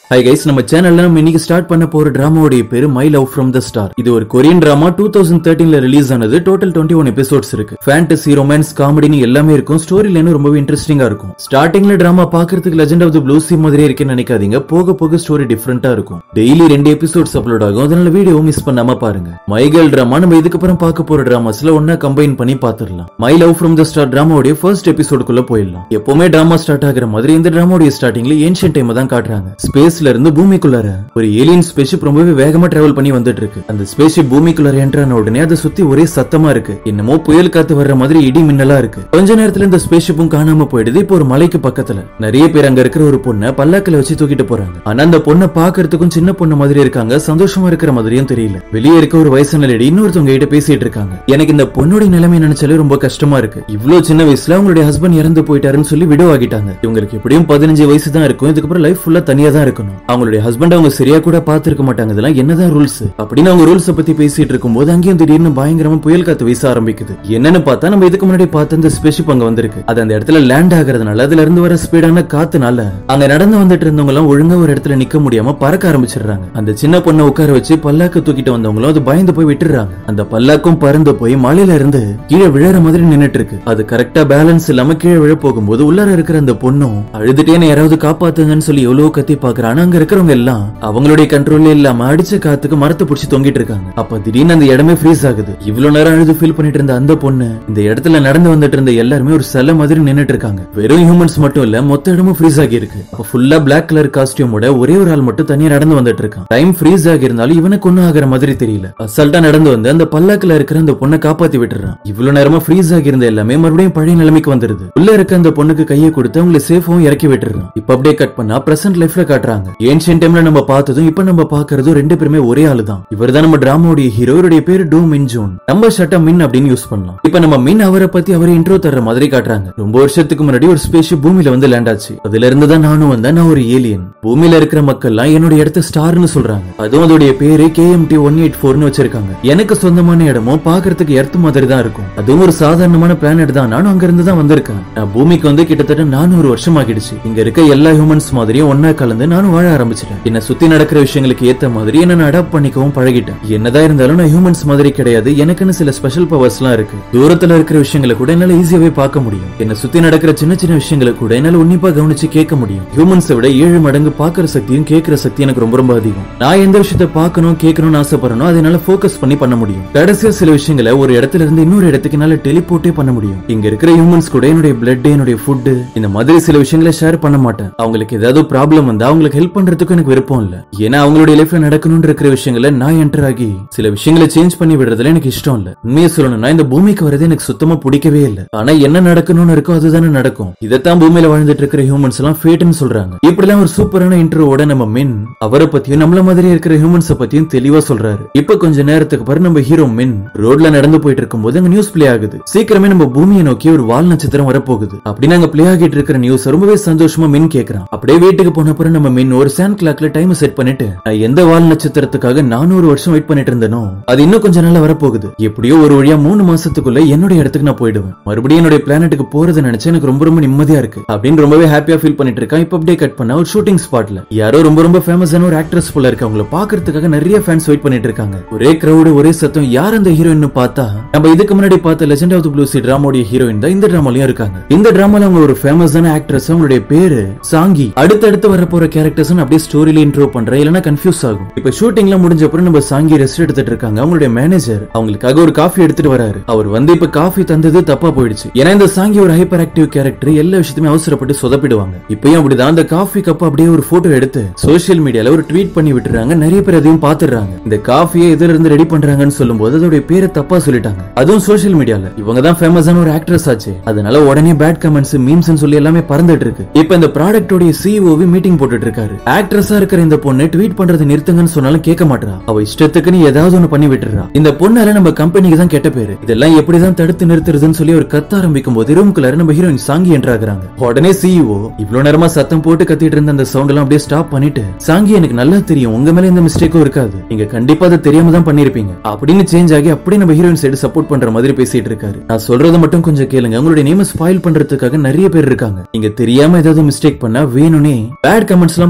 hi guys நம்ம சேனல்ல நம்ம இன்னைக்கு ஸ்டார்ட் பண்ண போற டிராமாவுடைய பேரு my love from the star இது ஒரு கொரியன் டிராமா டூ தௌசண்ட் தேர்ட்டீன்ல ரிலீஸ் ஆனது டோட்டல் டுவெண்ட்டி ஒன் எபிசோட்ஸ் இருக்கு ஃபேண்டசி ரொமான்ஸ் காமெடினு எல்லாமே இருக்கும் ஸ்டோரி லைனும் ரொம்பவே இன்ட்ரெஸ்டிங்கா இருக்கும் ஸ்டார்டிங்ல டிராமா பாக்குறதுக்கு legend of the blue sea மாதிரியே இருக்குன்னு நினைக்காதீங்க போக போக ஸ்டோரி டிஃப்ரெண்டா இருக்கும் டெய்லி ரெண்டு எபிசோட்ஸ் அப்லோட் ஆகும் அதனால வீடியோ மிஸ் பண்ணாம பாருங்க மை கேர்ள் டிராமா நம்ம இதுக்கப்புறம் பார்க்க போற டிராமாஸ்ல ஒன்னா கம்பைன் பண்ணி பாத்துடலாம் my love from the star டிராமாவுடைய ஃபர்ஸ்ட் எபிசோடுக்குள்ள போயிடலாம் எப்பவுமே டிராமா ஸ்டார்ட் ஆகுற மாதிரி இந்த டிராமாவுடைய ஸ்டார்டிங்ல ஏன்ஷியன் டைம் தான் காட்டுறாங்க ஸ்பேஸ்ல இருந்து பூமிக்குள்ளார ஒரு ஏலியன் ஸ்பேஸ்ஷிப் ரொம்பவே வேகமா டிராவல் பண்ணி வந்துட்டு இருக்கு அந்த ஸ்பேஸ்ஷிப் பூமிக்குள்ளார என்ட்ரான உடனே அதை சுத்தி ஒரே சத்தமா இருக்கு என்னமோ புயல் காத்து வர்ற மாதிரி இடி மின்னலா இருக்கு கொஞ்ச நேரத்துல இந்த ஸ்பேஸ்ஷிப்பும் காணாம போயிடுது இப்போ ஒரு மலைக்கு பக்கத்துல நிறைய பேர் அங்க இருக்கிற ஒரு பொண்ணை பல்லாக்கில வச்சு தூக்கிட்டு போறாங்க ஆனா அந்த பொண்ணை பாக்குறதுக்கும் சின்ன பொண்ணு மாதிரி இருக்காங்க சந்தோஷமா இருக்கிற மாதிரியும் தெரியல வெளியே இருக்க ஒரு வயசான லேடி இன்னொருத்தவங்க கிட்ட பேசிட்டு இருக்காங்க எனக்கு இந்த பொண்ணுடைய நிலைமை நினைச்சாலே ரொம்ப கஷ்டமா இருக்கு இவ்ளோ சின்ன வயசுல அவங்களுடைய ஹஸ்பண்ட் இறந்து போயிட்டாருன்னு சொல்லி விடோ ஆகிட்டாங்க இவங்களுக்கு எப்படியும் பதினஞ்சு வயசு தான் இருக்கும் இதுக்கப்புறம் லைஃப் ஃபுல்லா தனியா தான் இருக்கணும் அவங்களுடைய ஹஸ்பண்ட் அவங்க சரியா கூட பாத்துருக்க மாட்டாங்க இதெல்லாம் என்னதான் ரூல்ஸ் அப்படின்னு அவங்க ரூல்ஸ் பத்தி பேசிட்டு இருக்கும்போது அங்கேயும் திடீர்னு பயங்கரமா புயல் காத்து வீச ஆரம்பிக்குது என்னன்னு பார்த்தா நம்ம இதுக்கு முன்னாடி பார்த்த அந்த ஸ்பேஸ்ஷிப் அங்க வந்திருக்கு அது அந்த இடத்துல லேண்ட் ஆகுறதுனால அதுல இருந்து வர ஸ்பீடான காத்துனால அங்க நடந்து வந்துட்டு இருந்தவங்க எல்லாம் ஒழுங்கா ஒரு இடத்துல நிக்க முடியாம பறக்க ஆரம்பிச்சிடுறாங்க அந்த சின்ன பொண்ணை உட்கார வச்சு பல்லாக்கு தூக்கிட்டு வந்தவங்களும் அது பயந்து போய் விட்டுறாங்க அந்த பல்லாக்கும் பறந்து போய் மலையில இருந்து கீழே விழற மாதிரி நின்னுட்டு இருக்கு அது கரெக்டா பேலன்ஸ் இல்லாம கீழே விழ போகும்போது உள்ளார இருக்கிற அந்த பொண்ணும் அழுதுட்டே என்னை யாராவது காப்பாத்துங்கன்னு சொல்லி எவ்வளவு கத்தி பாக்குறான் அங்க இருக்கிறவங்க எல்லாம் அவங்களுடைய கண்ட்ரோல்ல இல்லாம அடிச்ச காத்துக்கு மரத்தை பிடிச்சி தொங்கிட்டு இருக்காங்க அப்ப திடீர்னு அந்த இடமே ஃப்ரீஸ் ஆகுது இவ்வளவு நேரம் அழுது ஃபீல் பண்ணிட்டு இருந்த அந்த பொண்ணு இந்த இடத்துல நடந்து வந்துட்டு இருந்த எல்லாருமே ஒரு சிலை மாதிரி நின்னுட்டு இருக்காங்க வெறும் ஹியூமன்ஸ் மட்டும் இல்ல மொத்த இடமும் ஃப்ரீஸ் ஆகி இருக்கு அப்ப ஃபுல்லா பிளாக் கலர் காஸ்டியூமோட ஒரே ஒரு ஆள் மட்டும் தனியா நடந்து வந்துட்டு இருக்கான் டைம் ஃப்ரீஸ் ஆகி இருந்தாலும் இவனுக்கு ஒண்ணும் ஆகிற மாதிரி தெரியல அசால்ட்டா நடந்து வந்து அந்த பல்லாக்குல இருக்கிற அந்த பொண்ணை காப்பாத்தி விட்டுறான் இவ்வளவு நேரமா ஃப்ரீஸ் ஆகி இருந்த எல்லாமே மறுபடியும் பழைய நிலைமைக்கு வந்துருது உள்ள இருக்க அந்த பொண்ணுக்கு கையை கொடுத்து அவங்களை சேஃபாவும் இறக்கி விட்டுறான் இப்ப அப்படியே கட் பண்ணா பிரசன்ட் லைஃப்ல காட்டுறாங்க ஏன்ஷியன் டைம்ல நம்ம பார்த்ததும் இப்ப நம்ம பாக்குறதும் ரெண்டு பேருமே ஒரே ஆளு தான் இவர் தான் நம்ம டிராமாவுடைய ஹீரோ இவருடைய பேரு டூ மின் ஜூன் நம்ம ஷட்ட மின் அப்படின்னு யூஸ் பண்ணலாம் இப்ப நம்ம மின் அவரை பத்தி அவரை இன்ட்ரோ தர்ற மாதிரி காட்டுறாங்க ரொம்ப வருஷத்துக்கு முன்னாடி ஒரு ஸ்பேஸ் பூமியில வந்து லேண்ட் ஆச்சு அதுல இருந்து தான் நானும் வந்தேன் நான் ஒரு ஏலியன் பூமியில இருக்கிற மக்கள் எல்லாம் என்னோட இடத்த ஸ்டார்னு சொல்றாங்க அதுவும் அதோடைய பேரு கேஎம்டி ஒன் எயிட் ஃபோர்னு வச்சிருக்காங்க எனக்கு சொந்தமான இடமும் பாக்குறதுக்கு எர்த் மாதிரி தான் இருக்கும் அதுவும் ஒரு சாதாரணமான பிளானட் தான் நானும் அங்க இருந்து தான் வந்திருக்கேன் நான் பூமிக்கு வந்து கிட்டத்தட்ட நானூறு வருஷம் ஆகிடுச்சு இங்க இருக்க எல்லா ஹியூமன்ஸ் மாதிரியும் ஒன்னா கலந்து நானும் வாழ ஆரம்பிச்சிட்டேன் என்ன சுத்தி நடக்கிற விஷயங்களுக்கு ஏத்த மாதிரி என்ன நான் அடாப்ட் பண்ணிக்கவும் பழகிட்டேன் என்னதான் இருந்தாலும் நான் ஹியூமன்ஸ் மாதிரி கிடையாது எனக்குன்னு சில ஸ்பெஷல் பவர்ஸ் எல்லாம் இருக்கு தூரத்துல இருக்கிற விஷயங்களை கூட என்னால ஈஸியாவே பார்க்க முடியும் என்ன சுத்தி நடக்கிற சின்ன சின்ன விஷயங்களை கூட என்னால உன்னிப்பா கவனிச்சு கேட்க முடியும் ஹியூமன்ஸை விட ஏழு மடங்கு பாக்குற சக்தியும் கேட்கிற சக்தி எனக்கு ரொம்ப ரொம்ப அதிகம் நான் எந்த விஷயத்த பார்க்கணும் கேட்கணும்னு ஆசைப்படுறனோ அதை என்னால ஃபோக்கஸ் பண்ணி பண்ண முடியும் கடைசியா சில விஷயங்களை ஒரு இடத்துல இருந்து இன்னொரு இடத்துக்கு என்னால டெலிபோர்ட்டே பண்ண முடியும் இங்க இருக்கிற ஹியூமன்ஸ் கூட என்னுடைய பிளட் என்னுடைய ஃபுட் இந்த மாதிரி சில விஷயங்களை ஷேர் பண்ண மாட்டேன் அவங்களுக்கு ஏதாவது ப்ராப்ளம் வந்தா அவங்களுக்கு ஹெல்ப் பண்றதுக்கு எனக்கு விருப்பம் இல்ல ஏன்னா அவங்களுடைய லைஃப்ல நடக்கணும்னு இருக்கிற விஷயங்களை நான் என்டர் ஆகி சில விஷயங்களை சேஞ்ச் பண்ணி விடுறதுல எனக்கு இஷ்டம் இல்ல உண்மையை சொல்லணும்னா இந்த பூமிக்கு வரது எனக்கு சுத்தமா பிடிக்கவே இல்ல ஆனா என்ன நடக்கணும்னு இருக்கோ அதுதானே நடக்கும் இதைத்தான் பூமியில வாழ்ந்துட்டு இருக்கிற ஹியூமன்ஸ் எல்லாம் ஃபேட்னு சொல்றாங்க இப்படிலாம் ஒரு சூப்பரான இன்டர்வோட நம்ம மின் அவரை பத்தியும் நம்மள மாதிரி இருக்கிற ஹியூமன்ஸ் பத்தியும் தெளிவா சொல்றாரு இப்ப கொஞ்ச நேரத்துக்கு பிறகு நம்ம ஹீரோ மின் ரோட்ல நடந்து போயிட்டு இருக்கும்போது அங்க நியூஸ் பிளே ஆகுது சீக்கிரமே நம்ம பூமியை நோக்கி ஒரு வால் நட்சத்திரம் வரப்போகுது அப்படின்னு அங்க பிளே ஆகிட்டு இருக்கிற நியூஸ் ரொம்பவே சந்தோஷமா மின் கேக்குறான் அப்படியே வீட்டுக்கு போன அப்புறம் நம்ம மின் ஒரு சாண்ட் கிளாக்ல டைம் செட் பண்ணிட்டு நான் எந்த வால் நட்சத்திரத்துக்காக நானூறு வருஷம் வெயிட் பண்ணிட்டு இருந்தனோ அது இன்னும் கொஞ்ச நாள்ல வரப்போகுது எப்படியோ ஒரு வழியா மூணு மாசத்துக்குள்ள என்னோட இடத்துக்கு நான் போயிடுவேன் மறுபடியும் என்னோட பிளானட்டுக்கு போறது நினைச்சு எனக்கு ரொம்ப ரொம்ப நிம்மதியா இருக்கு அப்படின்னு ரொம்பவே ஹாப்பியா ஃபீல் பண்ணிட்டு இருக்கான் இப்ப அப்படியே கட் பண்ண ஒரு ஷூட்டிங் ஸ்பாட்ல யாரோ ரொம்ப ரொம்ப ஃபேமஸான ஒரு ஆக்ட்ரஸ் போல இருக்கு அவங்கள பாக்குறதுக்காக நிறைய ஃபேன்ஸ் வெயிட் பண்ணிட்டு இருக்காங்க ஒரே கிரௌடு ஒரே சத்தம் யார் அந்த ஹீரோயின் பார்த்தா நம்ம இதுக்கு முன்னாடி பார்த்த legend of the blue sea டிராமாவுடைய ஹீரோயின் தான் இந்த டிராமாலயும் இருக்காங்க இந்த டிராமால அவங்க ஒரு ஃபேமஸான ஆக்ட்ரஸ் அவங்களுடைய பேரு சாங்கி அடுத்தடுத்து வர போற கேரக்டர்ஸ் அப்படியே ஸ்டோரியில இன்ட்ரோ பண்றேன் இல்லனா கன்ஃபியூஸ் ஆகும் இப்ப ஷூட்டிங்லாம் முடிஞ்ச அப்புறம் நம்ம சாங்கி ரெஸ்ட் எடுத்துட்டு இருக்காங்க அவங்களுடைய மேனேஜர் அவங்களுக்காக ஒரு காஃபி எடுத்துட்டு வராரு அவர் வந்து இப்ப காஃபி தந்தது தப்பா போயிடுச்சு ஏன்னா இந்த சாங்கி ஒரு ஹைப்பர் ஆக்டிவ் கேரக்டர் எல்லா விஷயத்தையுமே அவசரப்பட்டு சொதப்பிடுவாங்க இப்பயும் அப்படிதான் அந்த காஃபி கப் அப்படியே ஒரு போட்டோ எடுத்து சோஷியல் மீடியால ஒரு ட்வீட் பண்ணி விட்டுறாங்க நிறைய பேர் அதையும் பாத்துறாங்க இந்த காஃபியை எதிர இருந்து ரெடி பண்றாங்கன்னு சொல்லும்போது அதோட பேரை தப்பா சொல்லிட்டாங்க அதுவும் சோஷியல் மீடியால இவங்க தான் ஃபேமஸான ஒரு ஆக்ட்ரஸ் ஆச்சு அதனால உடனே பேட் கமெண்ட்ஸ் மீம்ஸ் சொல்லி எல்லாமே பறந்துட்டு இருக்கு இப்ப இந்த ப்ராடக்டோட சிஓவி மீட்டிங் போட்டுட்டு இருக்காரு ஆக்ட்ரஸா இருக்கிற இந்த பொண்ணு ட்வீட் பண்றதை நிறுத்துங்கன்னு சொன்னாலும் கேட்க மாட்டா அவ இஷ்டத்துக்குன்னு ஏதாவது ஒண்ணு பண்ணி விட்டுறா இந்த பொண்ணால நம்ம கம்பெனிக்கு தான் கெட்ட பேரு இதெல்லாம் எப்படிதான் தடுத்து நிறுத்துறதுன்னு சொல்லி ஒரு கத்த ஆரம்பிக்கும் போது ரூம்குள்ளார நம்ம ஹீரோயின் சாங்கி என்றாகிறாங்க உடனே சிஇஓ இவ்வளவு நேரமா சத்தம் போட்டு கத்திட்டு இருந்த அந்த சவுண்ட் எல்லாம் அப்படியே ஸ்டாப் பண்ணிட்டு சாங்கி எனக்கு நல்லா தெரியும் உங்க மேல எந்த மிஸ்டேக்கும் இருக்காது நீங்க கண்டிப்பா அதை தெரியாம தான் பண்ணிருப்பீங்க அப்படின்னு சேஞ்ச் ஆகி அப்படியே நம்ம ஹீரோயின் சைடு சப்போர்ட் பண்ற மாதிரி பேசிட்டு இருக்காரு நான் சொல்றதை மட்டும் கொஞ்சம் கேளுங்க உங்களுடைய நேம் ஸ்பாயில் பண்றதுக்காக நிறைய பேர் இருக்காங்க நீங்க தெரியாம ஏதாவது மிஸ்டேக் பண்ணா வேணும்னே பேட் கமெண்ட்ஸ் எல்லாம்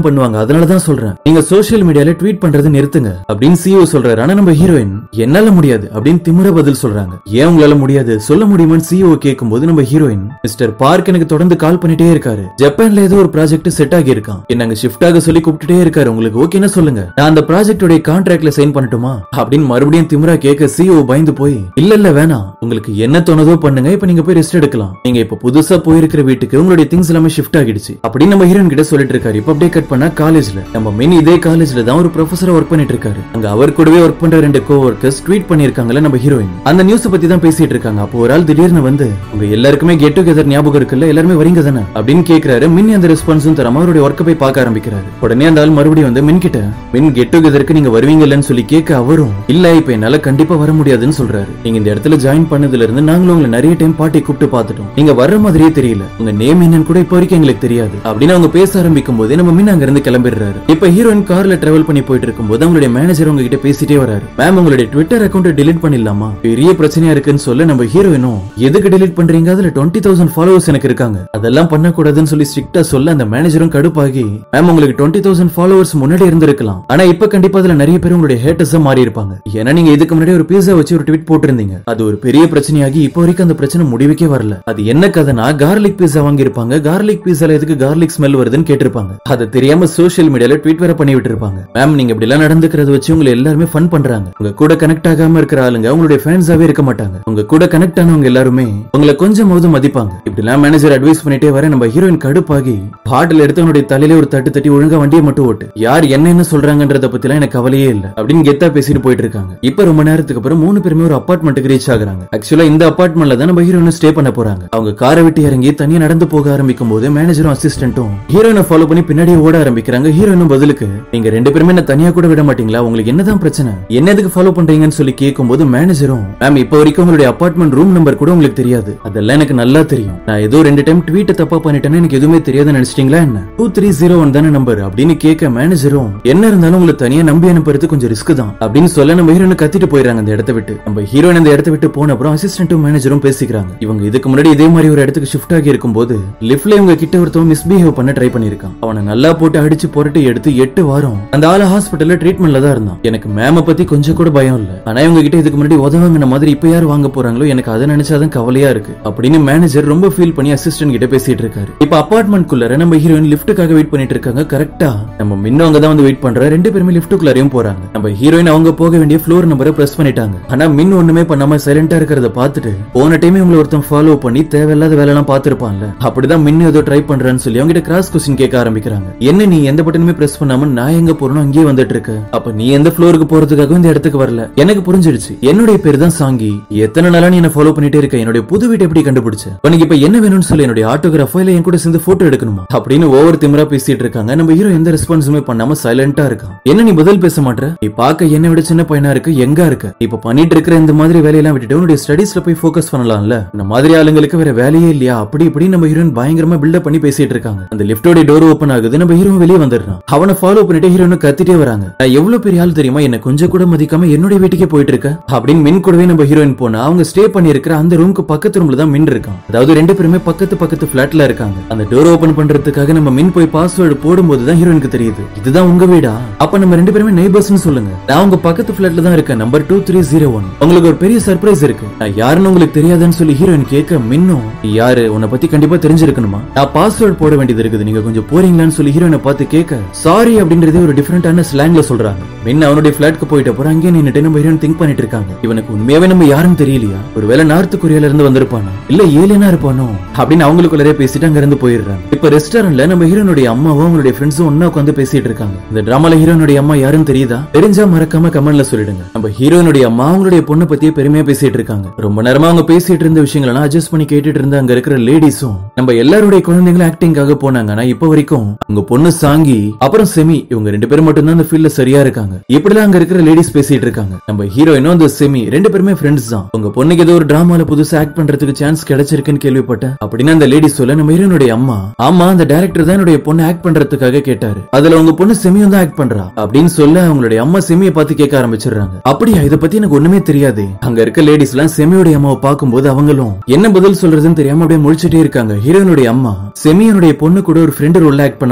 பண்ணுவாங்க அதனாலதான் சொல்றேன் நீங்க சோஷியல் மீடியால ட்வீட் பண்றது நிறுத்துங்க அப்படின்னு சிஓ சொல்றாரு ஆனா நம்ம ஹீரோயின் என்னால முடியாது அப்படின்னு திமிர பதில் சொல்றாங்க ஏன் உங்களால முடியாது சொல்ல முடியுமான்னு சிஓ கேட்கும்போது நம்ம ஹீரோயின் மிஸ்டர் பார்க் எனக்கு தொடர்ந்து கால் பண்ணிட்டே இருக்காரு ஜப்பான்ல ஏதோ ஒரு ப்ராஜெக்ட் செட் ஆகி இருக்கான் என்ன அங்க ஷிஃப்ட் ஆக சொல்லி கூப்பிட்டுட்டே இருக்காரு உங்களுக்கு ஓகேன்னு சொல்லுங்க நான் அந்த ப்ராஜெக்டோட கான்ட்ராக்ட்ல சைன் பண்ணட்டுமா அப்படின்னு மறுபடியும் திமிரா கேட்க சிஓ பயந்து போய் இல்ல இல்ல வேணாம் உங்களுக்கு என்ன தோணுதோ பண்ணுங்க இப்ப நீங்க போய் ரெஸ்ட் எடுக்கலாம் நீங்க இப்ப புதுசா போயிருக்கிற வீட்டுக்கு உங்களுடைய திங்ஸ் எல்லாமே ஷிஃப்ட் ஆகிடுச்சு அப்படின்னு நம்ம ஹீரோயின் கிட்ட சொல்லிட்டு இருக்காரு இப்ப அப்படியே கட் பண்ணா காலேஜ்ல நம்ம மின் இதே காலேஜ்ல தான் ஒரு ப்ரொஃபஸரா ஒர்க் பண்ணிட்டு இருக்காரு அங்க அவர் கூடவே ஒர்க் பண்ற ரெண்டு கோ ஒர்க்கர்ஸ் ட்வீட் பண்ணிருக்காங்கல்ல நம்ம ஹீரோயின் அந்த நியூஸ் பத்தி தான் பேசிட்டு இருக்காங்க அப்போ ஒரு ஆள் திடீர்னு வந்து உங்க எல்லாருக்குமே கெட் டுகெதர் ஞாபகம் இருக்குல்ல எல்லாருமே வரீங்க தானே அப்படின்னு கேக்குறாரு மின் அந்த ரெஸ்பான்ஸும் தராம அவருடைய ஒர்க்கை போய் பார்க்க ஆரம்பிக்கிறாரு உடனே அந்த ஆள் மறுபடியும் வந்து மின் கிட்ட மின் கெட் டுகெதருக்கு நீங்க வருவீங்கல்லன்னு சொல்லி கேட்க அவரும் இல்ல இப்ப என்னால கண்டிப்பா வர முடியாதுன்னு சொல்றாரு நீங்க இந்த இடத்துல ஜாயின் பண்ணதுல இருந்து நாங்களும் உங்களை நிறைய டைம் பாட்டி கூப்பிட்டு பார்த்துட்டோம் நீங்க வர்ற மாதிரியே தெரியல உங்க நேம் என்னன்னு கூட இப்ப வரைக்கும் எங்களுக்கு தெரியாது அப்படின்னு அவங்க பேச ஆரம்பிக்கும் போதே நம்ம மின் அங்க இருந்து கிளம்பிடுறாரு இப்ப ஹீரோயின் கார்ல டிராவல் பண்ணி போயிட்டு இருக்கும்போது அவங்களுடைய மேனேஜர் அவங்க கிட்ட பேசிட்டே வராரு மேம் உங்களுடைய ட்விட்டர் அக்கௌண்ட் delete பண்ணிடலாமா பெரிய பிரச்சனையா இருக்குன்னு சொல்ல நம்ம ஹீரோயினும் எதுக்கு delete பண்றீங்க அதுல டுவெண்ட்டி தௌசண்ட் ஃபாலோவர்ஸ் எனக்கு இருக்காங்க அதெல்லாம் பண்ணக்கூடாதுன்னு சொல்லி ஸ்ட்ரிக்டா சொல்ல அந்த மேனேஜரும் கடுப்பாகி மேம் உங்களுக்கு டுவெண்ட்டி தௌசண்ட் ஃபாலோவர்ஸ் முன்னாடி இருந்திருக்கலாம் ஆனா இப்ப கண்டிப்பா அதுல நிறைய பேர் உங்களுடைய ஹேட்டர்ஸா மாறி இருப்பாங்க ஏன்னா நீங்க இதுக்கு முன்னாடி ஒரு பீஸா வச்சு ஒரு ட்வீட் போட்டிருந்தீங்க அது ஒரு பெரிய பிரச்சனையாகி இப்போ வரைக்கும் அந்த பிரச்சனை முடிவுக்கே வரல அது என்ன கதைனா கார்லிக் பீஸா வாங்கி இருப்பாங்க கார்லிக் பீஸால எதுக்கு கார்லிக் ஸ்மெல் வருதுன்னு கேட்டிருப்பாங்க அது தெரியாம சோஷியல் மீடியால ட்வீட் வேற பண்ணி விட்டுருப்பாங்க மேம் நீங்க இப்படி எல்லாம் நடந்துக்கிறத வச்சு உங்களை எல்லாருமே ஃபன் பண்றாங்க உங்க கூட கனெக்ட் ஆகாம இருக்கிற ஆளுங்க உங்களுடைய ஃபேன்ஸாவே இருக்க மாட்டாங்க உங்க கூட கனெக்ட் ஆனவங்க எல்லாருமே உங்களை கொஞ்சமாவது மதிப்பாங்க இப்படி எல்லாம் மேனேஜர் அட்வைஸ் பண்ணிட்டே வர நம்ம ஹீரோயின் கடுப்பாகி பாட்டில் எடுத்து அவனுடைய தலையில ஒரு தட்டு தட்டி ஒழுங்கா வண்டியை மட்டும் ஓட்டு யார் என்ன என்ன சொல்றாங்கன்றத பத்தி எல்லாம் எனக்கு கவலையே இல்ல அப்படின்னு கெத்தா பேசிட்டு போயிட்டு இருக்காங்க இப்ப ரொம்ப நேரத்துக்கு அப்புறம் மூணு பேருமே ஒரு அபார்ட்மெண்ட்டுக்கு ரீச் ஆகுறாங்க ஆக்சுவலா இந்த அபார்ட்மெண்ட்ல தான் நம்ம ஹீரோயின் ஸ்டே பண்ண போறாங்க அவங்க காரை விட்டு இறங்கி தனியா நடந்து போக ஆரம்பிக்கும் போது மேனேஜரும் அசிஸ்டன்ட்டும் ஹீரோயினை ஃபாலோ பண்ணி பின்னாடியே ஓட ஆரம்பிக்கிறாங்க ஹீரோயினும் பதிலுக்கு நீங்க ரெண்டு பேருமே என்ன தனியா கூட விட மாட்டீங்களா உங்களுக்கு என்னதான் பிரச்சனை என்ன எதுக்கு ஃபாலோ பண்றீங்கன்னு சொல்லி கேட்கும்போது மேனேஜரும் மேம் இப்ப வரைக்கும் உங்களுடைய அபார்ட்மெண்ட் ரூம் நம்பர் கூட உங்களுக்கு தெரியாது அதெல்லாம் எனக்கு நல்லா தெரியும் நான் ஏதோ ரெண்டு டைம் ட்வீட் தப்பா பண்ணிட்டேன்னு எனக்கு எதுவுமே தெரியாதுன்னு நினைச்சிட்டீங்களா என்ன டூ த்ரீ ஜீரோ ஒன் தானே நம்பர் அப்படின்னு கேட்க மேனேஜரும் என்ன இருந்தாலும் உங்களை தனியா நம்பி அனுப்புறது கொஞ்சம் ரிஸ்க் தான் அப்படின்னு சொல்ல நம்ம ஹீரோனை கத்திட்டு போயிடுறாங்க அந்த இடத்த விட்டு நம்ம ஹீரோயின் அந்த இடத்த விட்டு போன அப்புறம் அசிஸ்டன்ட்டும் மேனேஜரும் பேசிக்கிறாங்க இவங்க இதுக்கு முன்னாடி இதே மாதிரி ஒரு இடத்துக்கு ஷிஃப்ட் ஆகி இருக்கும்போது லிஃப்ட்ல இவங்க கிட்ட ஒருத்தவன் மிஸ்பிஹேவ் பண்ண ட்ரை பண்ணிருக்கான் அவனை நல்லா போட்டு அடிச்சு புரட்டி எடுத்து எட்டு வாரம் அந்த ஆள ஹாஸ்பிட்டல்ல ட்ரீட்மெண்ட்ல தான் இருந்தான் எனக்கு மேம பத்தி கொஞ்சம் கூட பயம் இல்ல ஆனா இவங்க கிட்ட இதுக்கு முன்னாடி உதவாங்கின மாதிரி இப்ப யார் வாங்க போறாங்களோ எனக்கு அதை நினைச்சாதான் கவலையா இருக்கு அப்படின்னு மேனேஜர் ரொம்ப ஃபீல் பண்ணி அசிஸ்டன்ட் கிட்ட பேசிட்டு இருக்காரு இப்ப அபார்ட்மெண்ட் குள்ளார நம்ம ஹீரோயின் லிஃப்ட்டுக்காக வெயிட் பண்ணிட்டு இருக்காங்க கரெக்டா நம்ம மின்னவங்க தான் வந்து வெயிட் பண்ற ரெண்டு பேருமே லிஃப்ட்டுக்குள்ளாரையும் போறாங்க நம்ம ஹீரோயின் அவங்க போக வேண்டிய ஃப்ளோர் நம்பரை பிரஸ் பண்ணிட்டாங்க ஆனா மின் ஒண்ணுமே பண்ணாம சைலண்டா இருக்கிறத பார்த்துட்டு போன டைமே உங்களை ஒருத்தன் ஃபாலோ பண்ணி தேவையில்லாத வேலை எல்லாம் பார்த்திருப்பான்ல அப்படிதான் மின் ஏதோ ட்ரை பண்றான்னு சொல்லி அவங்க கிட்ட கிராஸ் கொஸ்டின் கேட்க ஆரம்பிக்கிறாங்க என்ன நீ எந்த பட்டனுமே பிரஸ் பண்ணாம நான் எங்க போறனோ அங்கேயே வந்துட்டு இருக்க அப்ப நீ எந்த ஃப்ளோருக்கு போறதுக்காக இந்த இடத்துக்கு வரல எனக்கு புரிஞ்சிடுச்சு என்னுடைய பேர் தான் சாங்கி எத்தனை நாளா நீ என்ன ஃபாலோ பண்ணிட்டே இருக்க என்னுடைய புது வீட்டை எப்படி கண்டுபிடிச்ச உனக்கு இப்ப என்ன வேணும்னு சொல்லி என்னுடைய ஆட்டோகிராஃபோ இல்ல என் கூட சேர்ந்து போட்டோ எடுக்கணுமா அப்படின்னு ஓவர் திமிரா பேசிட்டு இருக்காங்க நம்ம ஹீரோ எந்த ரெஸ்பான்ஸுமே பண்ணாம சைலண்டா இருக்கான் என்ன நீ பதில் பேச மாட்ற நீ பாக்க என்னை விட சின்ன பையனா இருக்கு எங்க இருக்க இப்ப பண்ணிட்டு இருக்கிற இந்த மாதிரி வேலையெல்லாம் விட்டுட்டு உன்னுடைய ஸ்டடீஸ்ல போய் ஃபோக்கஸ் பண்ணலாம்ல இந்த மாதிரி ஆளுங்களுக்கு வேற வேலையே இல்லையா அப்படி இப்படி நம்ம ஹீரோயின் பயங்கரமா பில்டப் பண்ணி பேசிட்டு இருக்காங்க அந்த லிஃப்டோட டோர் ஓபன் ஆகுது நம்ம ஹீரோ வெளியே வந்துடுறான் அவனை ஃபாலோ பண்ணிட்டு ஹீரோனு கத்திட்டே வராங்க நான் எவ்வளவு பெரிய ஆள் தெரியுமா என்ன கொஞ்சம் கூட மதிக்காம என்னுடைய வீட்டுக்கே போயிட்டு இருக்க அப்படின்னு மின் கூடவே நம்ம ஹீரோயின் போனா அவங்க ஸ்டே பண்ணி இருக்கிற அந்த ரூமுக்கு பக்கத்து ரூம்ல தான் மின் இருக்கான் அதாவது ரெண்டு பேருமே பக்கத்து பக்கத்து பிளாட்ல இருக்காங்க அந்த டோர் ஓபன் பண்றதுக்காக நம்ம மின் போய் பாஸ்வேர்டு போடும்போது தான் ஹீரோயினுக்கு தெரியுது இதுதான் உங்க வீடா அப்ப நம்ம ரெண்டு பேருமே நெய்பர்ஸ்னு சொல்லுங்க நான் உங்க பக்கத்து பிளாட்ல தான் இருக்கேன் number two three zero one உங்களுக்கு ஒரு பெரிய சர்ப்ரைஸ் இருக்கு நான் யாருன்னு உங்களுக்கு தெரியாதுன்னு சொல்லி ஹீரோயின் கேட்க மின்னும் "நீ யாரு உன்னை பத்தி கண்டிப்பா தெரிஞ்சிருக்கணுமா நான் பாஸ்வேர்டு போட வேண்டியது இருக்குது நீங்க கொஞ்சம் போறீங்களான்னு சொல்லி ஹீரோயினை பார்த்து கேட்க சாரி அப்படின்றதே ஒரு டிஃபரெண்டான ஸ்லாங்ல சொல்றாங்க மின் அவனுடைய பிளாட்க்கு போயிட்ட அப்புறம் அங்கேயே நின்னுட்டு நம்ம ஹீரோயின் திங்க் பண்ணிட்டு இருக்காங்க இவனுக்கு உண்மையாவே நம்ம யாருன்னு தெரியலையா ஒருவேளை நார்த் கொரியால இருந்து வந்திருப்பானோ இல்ல ஏலியனா இருப்பானோ அப்படின்னு அவங்களுக்குள்ளரே பேசிட்டு அங்க இருந்து போயிடுறாங்க இப்ப ரெஸ்டாரண்ட்ல நம்ம ஹீரோனுடைய அம்மாவும் அவங்களுடைய ஃப்ரெண்ட்ஸும் ஒன்னா உட்காந்து பேசிட்டு இருக்காங்க இந்த டிராமால ஹீரோனுடைய அம்மா யாருன்னு தெரியுதா தெரிஞ்சா மறக்காம கமெண்ட்ல சொல்லிடுங்க நம்ம ஹீரோனுடைய அம்மா அவங்களுடைய பொண்ணை பத்தியே பெருமையா பேசிட்டு இருக்காங்க ரொம்ப நேரமா அவங்க பேசிட்டு இருந்த விஷயங்கள் எல்லாம் அட்ஜஸ்ட் பண்ணி கேட்டுட்டு இருந்த அங்க இருக்கிற லேடிஸும் நம்ம எல்லாருடைய குழந்தைங்களும் ஆக்டிங்காக போனாங்க ஆனா இப்ப வரைக்கும் உங்க பொண்ணு சாங்கி அப்புறம் செமி இவங்க ரெண்டு பேரும் மட்டும் தான் அந்த ஃபீல்ட்ல சரியா இருக்காங்க இப்படிலாம் அங்க இருக்கிற லேடிஸ் பேசிட்டு இருக்காங்க நம்ம ஹீரோயினும் அந்த செமி ரெண்டு பேருமே ஃப்ரெண்ட்ஸ் தான் உங்க பொண்ணுக்கு ஏதோ ஒரு டிராமால புதுசா ஆக்ட் பண்றதுக்கு சான்ஸ் கிடைச்சிருக்குன்னு கேள்விப்பட்டேன் அப்படின்னு அந்த லேடிஸ் சொல்ல நம்ம ஹீரோனுடைய அம்மா ஆமா அந்த டைரக்டர் தான் என்னுடைய பொண்ணு ஆக்ட் பண்றதுக்காக கேட்டாரு அதுல உங்க பொண்ணு செமியும் தான் ஆக்ட் பண்றா அப்படின்னு சொல்ல அவங்களுடைய அம்மா செமியை பார்த்து கேட்க ஆரம்பிச்சிடுறாங்க அப்படியா இத பத்தி எனக்கு ஒண்ணுமே தெரியாது அங்க இருக்க லேடிஸ் எல்லாம் செமியோடைய அம்மாவை பார்க்கும்போது அவங்களும் என்ன பதில் சொல்றதுன்னு தெரியாம அப்படியே முழிச்சிட்டே இருக்காங்க ஹீரோனுடைய அம்மா செமியனுடைய பொண்ணு கூட ஒரு ஃப்ரெண்ட் ரோல்ல ஆக்ட் பண்ண போறா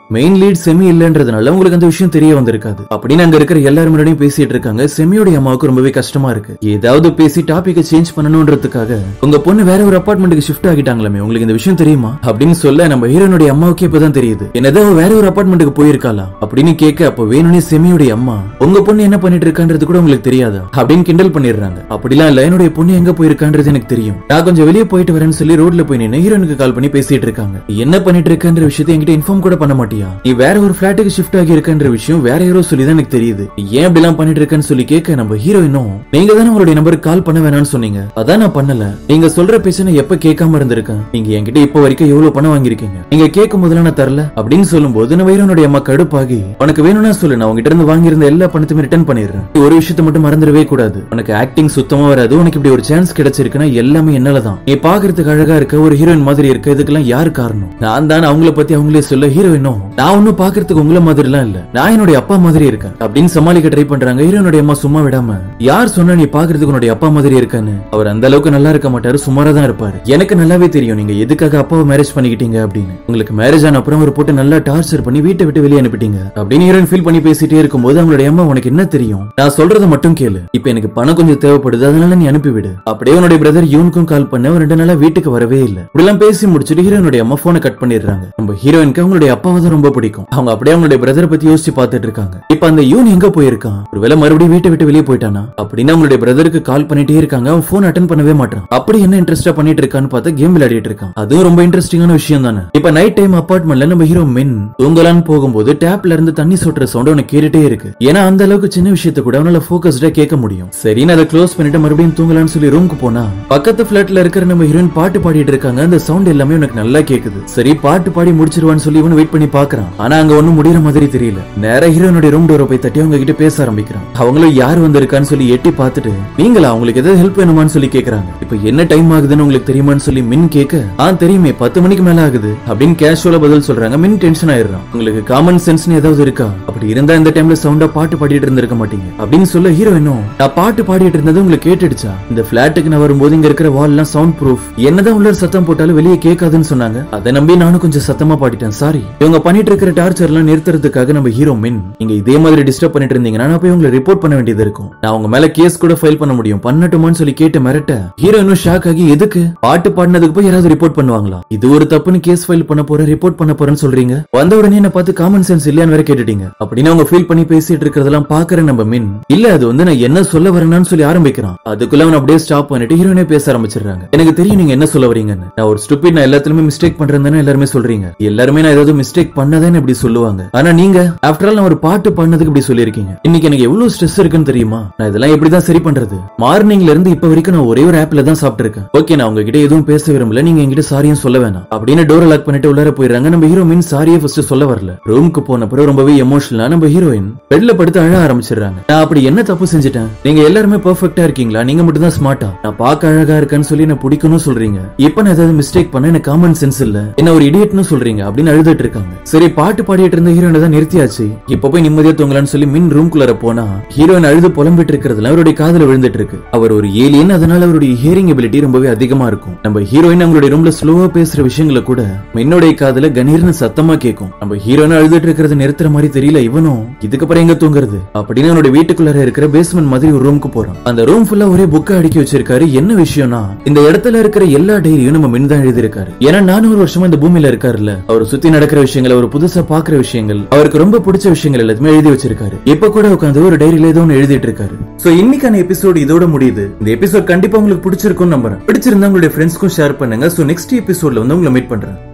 மெயின் லீட் செமி இல்லன்றதுனால உங்களுக்கு அந்த விஷயம் தெரிய வந்திருக்காது அப்படின்னு அங்க இருக்கிற எல்லாரும் முன்னாடியும் பேசிட்டு இருக்காங்க செமியோட அம்மாவுக்கு ரொம்பவே கஷ்டமா இருக்கு ஏதாவது பேசி டாபிக்கை சேஞ்ச் பண்ணணும்ன்றதுக்காக உங்க பொண்ணு வேற ஒரு அபார்ட்மெண்ட்டுக்கு ஷிஃப்ட் ஆகிட்டாங்களே உங்களுக்கு இந்த விஷயம் தெரியுமா அப்படின்னு சொல்ல நம்ம ஹீரோனுடைய அம்மாவுக்கே இப்பதான் தெரியுது என்னதோ அவ வேற ஒரு அபார்ட்மெண்ட்டுக்கு போயிருக்காளா அப்படின்னு கேட்க அப்ப வேணும்னே செமியோடைய அம்மா உங்க பொண்ணு என்ன பண்ணிட்டு இருக்கான்றது கூட உங்களுக்கு தெரியாதா அப்படின்னு கிண்டல் பண்ணிடுறாங்க அப்படிலாம் இல்ல என்னுடைய பொண்ணு எங்க போயிருக்கான்றது எனக்கு தெரியும் நான் கொஞ்சம் வெளியே போயிட்டு வரேன்னு சொல்லி ரோட்ல போய் நின்று ஹீரோனுக்கு கால் பண்ணி பேசிட்டு இருக்காங்க நீ என்ன பண்ணிட்டு இருக்கன்ற விஷயத்தை என்கிட்ட இன்ஃபார்ம் கூட பண்ண மாட்டியா நீ வேற ஒரு பிளாட்டுக்கு ஷிஃப்ட் ஆகி இருக்கன்ற விஷயம் வேற யாரோ சொல்லி தான் எனக்கு தெரியுது நீ ஏன் இப்படிலாம் பண்ணிட்டு இருக்கேன்னு சொல்லி கேட்க நம்ம ஹீரோயினும் நீங்க தானே உங்களுடைய நம்பருக்கு கால் பண்ண வேணாம்னு சொன்னீங்க அதான் நான் பண்ணல நீங்க சொல்ற பேச்ச நான் எப்ப கேட்காம இருந்திருக்கேன் நீங்க என்கிட்ட இப்ப வரைக்கும் எவ்வளவு பணம் வாங்கியிருக்கீங்க நீங்க கேட்கும் போதெல்லாம் நான் தரல அப்படின்னு சொல்லும்போது நான் வைரனுடைய அம்மா கடுப்பாகி உனக்கு வேணும்னா சொல்லு நான் உங்ககிட்ட இருந்து வாங்கியிருந்த எல்லா பணத்தையும் ரிட்டர்ன் பண்ணிடுறேன் ஒரு விஷயத்தை மட்டும் மறந்துடவே கூடாது உனக்கு ஆக்டிங் சுத்தமா வராது உனக்கு இப்படி ஒரு சான்ஸ் கிடைச்சிருக்குன்னா எல்லாமே என்னாலதான் நீ பாக்குறதுக்கு அழகா இருக்க ஒரு ஹீரோயின் மாதிரி இருக்க இதுக்கெல்லாம் யார் காரணம் நான் தான் அவங்கள பத்தி அவங்களே சொல்ல ஹீரோயினும் நான் ஒன்னும் பாக்குறதுக்கு உங்கள மாதிரி எல்லாம் இல்ல நான் என்னுடைய அப்பா மாதிரி இருக்கேன் அப்படின்னு சமாளிக்க ட்ரை பண்றாங்க ஹீரோனுடைய அம்மா சும்மா விடாம யார் சொன்னா நீ பாக்குறதுக்கு உன்னுடைய அப்பா மாதிரி இருக்கன்னு அவர் அந்த அளவுக்கு நல்லா இருக்க மாட்டாரு சுமாரா தான் இருப்பாரு எனக்கு நல்லாவே தெரியும் நீங்க எதுக்காக அப்பாவை மேரேஜ் பண்ணிக்கிட்டீங்க அப்படின்னு உங்களுக்கு மேரேஜ் ஆன அப்புறம் அவர் போட்டு நல்லா டார்ச்சர் பண்ணி வீட்டை விட்டு வெளியே அனுப்பிட்டீங்க அப்படின்னு ஹீரோயின் ஃபீல் பண்ணி பேசிட்டே இருக்கும்போது அவங்களுடைய அம்மா உனக்கு என்ன தெரியும் நான் சொல்றத மட்டும் கேளு இப்ப எனக்கு பணம் கொஞ்சம் தேவைப்படுது அதனால நீ அனுப்பிவிடு அப்படியே உன்னுடைய பிரதர் யூனுக்கும் கால் பண்ண அவன் ரெண்டு நாளா வீட்டுக்கு வரவே இல்ல இப்படிலாம் பேசி முடிச்சுட்டு ஹீரோனுடைய அம்மா போனை கட் பண்ணிடுறாங்க நம்ம ஹீரோயினுக்கு அவங்களுடைய அப்பாவை தான் ரொம்ப பிடிக்கும் அவங்க அப்படியே அவங்களுடைய பிரதரை பத்தி யோசிச்சு பார்த்துட்டு இருக்காங்க இப்ப அந்த யூன் எங்க போயிருக்கான் ஒருவேளை மறுபடியும் வீட்டை விட்டு வெளியே போயிட்டானா அப்படின்னு அவங்களுடைய பிரதருக்கு கால் பண்ணிட்டே இருக்காங்க அவன் போன் அட்டன் பண்ணவே மாட்டான் அப்படி என்ன இன்ட்ரெஸ்டா பண்ணிட்டு இருக்கான்னு பார்த்தா கேம் விளையாடிட்டு இருக்கான் அதுவும் ரொம்ப இன்ட்ரெஸ்டிங்கான விஷயம் தானே இப்ப நைட் டைம் அபார்ட்மெண்ட்ல நம்ம ஹீரோ மின் தூங்கலான்னு போகும்போது டேப்ல இருந்து தண்ணி சொட்டுற சவுண்ட் அவனுக்கு கேட்டுட்டே இருக்கு ஏன்னா அந்த அளவுக்கு சின்ன விஷயத்தை கூட அவனால போக்கஸ்டா கேட்க முடியும் சரி நான் அதை க்ளோஸ் பண்ணிட்டு மறுபடியும் தூங்கலாம்னு சொல்லி ரூமுக்கு போனா பக்கத்து பிளாட்ல இருக்கிற நம்ம ஹீரோயின் பாட்டு பாடிட்டு இருக்காங்க அந்த சவுண்ட் எல்லாமே உனக்கு நல்லா கேக்குது சரி பாட்டு பாடி முடிச்சிருவான்னு சொல்லி இவன் வெயிட் பண்ணி பாக்குறான் ஆனா அங்க ஒண்ணும் முடியற மாதிரி தெரியல நேரா ஹீரோனுடைய ரூம் டோரை போய் தட்டி அவங்க கிட்ட பேச ஆரம்பிக்கிறான் அவங்களும் யார் வந்திருக்கான்னு சொல்லி எட்டி பார்த்துட்டு நீங்களா அவங்களுக்கு ஏதாவது ஹெல்ப் வேணுமான்னு சொல்லி கேக்குறாங்க இப்ப என்ன டைம் ஆகுதுன்னு உங்களுக்கு தெரியுமான்னு சொல்லி மின் கேட்க ஆ தெரியுமே பத்து மணிக்கு மேல ஆகுது அப்படின்னு கேஷுவலா பதில் சொல்றாங்க மின் டென்ஷன் ஆயிடுறான் உங்களுக்கு காமன் சென்ஸ்னு ஏதாவது இருக்கா அப்படி இருந்தா இந்த டைம்ல சவுண்டா பாட்டு பாடிட்டு இருந்திருக்க மாட்டீங்க அப்படின்னு சொல்ல ஹீரோயினும் நான் பாட்டு பாடிட்டு இருந்தது உங்களுக்கு கேட்டுடுச்சா இந்த பிளாட்டுக்கு நான் வரும்போது இங்க இருக்கிற வால் எல்லாம் சவுண்ட் ப்ரூஃப் என்னதான் உள்ள சத்தம் போட்டாலும் வெளியே கேட்காதுன்னு சொன்னாங்க அதை நம்பி நானும் கொஞ்சம் சத்தமா பாடிட்டேன் சாரி இவங்க பண்ணிட்டு இருக்கிற டார்ச்சர் எல்லாம் நிறுத்துறதுக்காக நம்ம ஹீரோ மின் நீங்க இதே மாதிரி டிஸ்டர்ப் பண்ணிட்டு இருந்தீங்கன்னா நான் போய் உங்களை ரிப்போர்ட் பண்ண வேண்டியது இருக்கும் நான் உங்க மேல கேஸ் கூட ஃபைல் பண்ண முடியும் பண்ணட்டுமான்னு சொல்லி கேட்டு மிரட்ட ஹீரோ இன்னும் ஷாக் ஆகி எதுக்கு பாட்டு பாடினதுக்கு போய் யாராவது ரிப்போர்ட் பண்ணுவாங்களா இது ஒரு தப்புன்னு கேஸ் ஃபைல் பண்ண போறேன் ரிப்போர்ட் பண்ண போறேன்னு சொல்றீங்க வந்த உடனே என்ன பார்த்து காமன் சென்ஸ் இல்லையான்னு வேற கேட்டுட்டீங்க அப்படின்னு அவங்க ஃபீல் பண்ணி பேசிட்டு இருக்கிறதெல்லாம் பாக்குற நம்ம மின் இல்ல அது வந்து நான் என்ன சொல்ல வரேன்னு சொல்லி ஆரம்பிக்கிறான் அதுக்குள்ள அவன் அப்படியே ஸ்டாப் பண்ணிட்டு ஹீரோனே பேச ஆரம்பிச்சிடுறாங்க எனக்கு தெரியும் நீங்க என்ன சொல்ல வரீங்கன்னு நான் ஒரு ஸ்டூபிட் நான் எல்லாத்துலயுமே மிஸ்டேக் பண்றேன்னு எல்லாருமே சொல்றீங்க எல்லாருமே நான் ஏதாவது மிஸ்டேக் பண்ணதேன்னு இப்படி சொல்லுவாங்க ஆனா நீங்க ஆஃப்டர் ஆல் நான் ஒரு பாட்டு பண்ணதுக்கு இப்படி சொல்லியிருக்கீங்க இன்னைக்கு எனக்கு எவ்வளவு ஸ்ட்ரெஸ் இருக்குன்னு தெரியுமா நான் இதெல்லாம் எப்படிதான் சரி பண்றது மார்னிங்ல இருந்து இப்ப வரைக்கும் நான் ஒரே ஒரு ஆப்ல தான் சாப்பிட்டு இருக்கேன் ஓகே நான் உங்ககிட்ட எதுவும் பேச விரும்பல நீங்க என்கிட்ட சாரியும் சொல்ல வேணாம் அப்படின்னு டோர் லாக் பண்ணிட்டு உள்ளார போயிடுறாங்க நம்ம ஹீரோ மீன் சாரியே ஃபர்ஸ்ட் சொல்ல வரல ரூமுக்கு போன பிறகு ரொம்பவே எமோஷனலா நம்ம ஹீரோயின் பெட்ல படுத்து அழ ஆரம்பிச்சிடுறாங்க நான் அப்படி என்ன தப்பு செஞ்சுட்டேன் நீங்க எல்லாருமே பெர்ஃபெக்ட்டா இருக்கீங்களா நீங்க மட்டும் தான் ஸ்மார்ட்டா நான் பார்க்க அழகா இருக்கேன்னு சொல்லி என்ன பிடிக்கணும் சொல்றீங்க இப்ப நான் ஏதாவது மிஸ்டேக் பண்ண எனக்கு காமன் சென்ஸ் இல்ல என்ன ஒரு இடியட்னு சொல்றீங்க அப்படின்னு அழுதுட்டு இருக்காங்க சரி பாட்டு பாடிட்டு இருந்த ஹீரோயினை தான் நிறுத்தியாச்சு இப்ப போய் நிம்மதியா தூங்கலாம்னு சொல்லி மின் ரூம்குள்ளார போனா ஹீரோயின் அழுது புலம்பிட்டு இருக்கிறதுல அவருடைய காதுல விழுந்துட்டு இருக்கு அவர் ஒரு ஏலியன் அதனால அவருடைய ஹியரிங் எபிலிட்டி ரொம்பவே அதிகமா இருக்கும் நம்ம ஹீரோயின் அவங்களுடைய ரூம்ல ஸ்லோவா பேசுற விஷயங்களை கூட மின்னுடைய காதுல கணீர்னு சத்தமா கேட்கும் நம்ம ஹீரோயின் அழுதுட்டு இருக்கிறத நிறுத்துற மாதிரி தெரியல இவனும் இதுக்கப்புறம் எங்க தூங்குறது அப்படின்னு அவனுடைய வீட்டுக்குள்ளார இருக்கிற பேஸ்மெண்ட் மாதிரி ஒரு ரூமுக்கு போறான் அந்த ரூம் ஃபுல்லா ஒரே புக்கை அடுக்கி வச்சிருக்காரு என்ன விஷயம்னா இந்த இடத்துல இருக்கிற எல்லா டைரியும் நம்ம மின் தான் எழுதியிருக்காரு ஏன்னா நானூறு வருஷமா இந்த பூமியில இருக்காருல்ல அவர் சுத்தி நடக்கிற விஷயங்கள் அவர் புதுசா பாக்குற விஷயங்கள் அவருக்கு ரொம்ப பிடிச்ச விஷயங்கள் எல்லாத்தையுமே எழுதி வச்சிருக்காரு இப்ப கூட உட்காந்து ஒரு டைரியில ஏதோ ஒன்று எழுதிட்டு இருக்காரு சோ இன்னைக்கான எபிசோட் இதோட முடியுது இந்த எபிசோட் கண்டிப்பா உங்களுக்கு பிடிச்சிருக்கும்னு நம்புறேன் பிடிச்சிருந்தா உங்களுடைய ஃப்ரெண்ட்ஸ்க்கும் ஷேர் பண்ணுங்க சோ நெக்ஸ்ட் எபிசோட்ல வந்து உங்களை மீட் பண்றேன்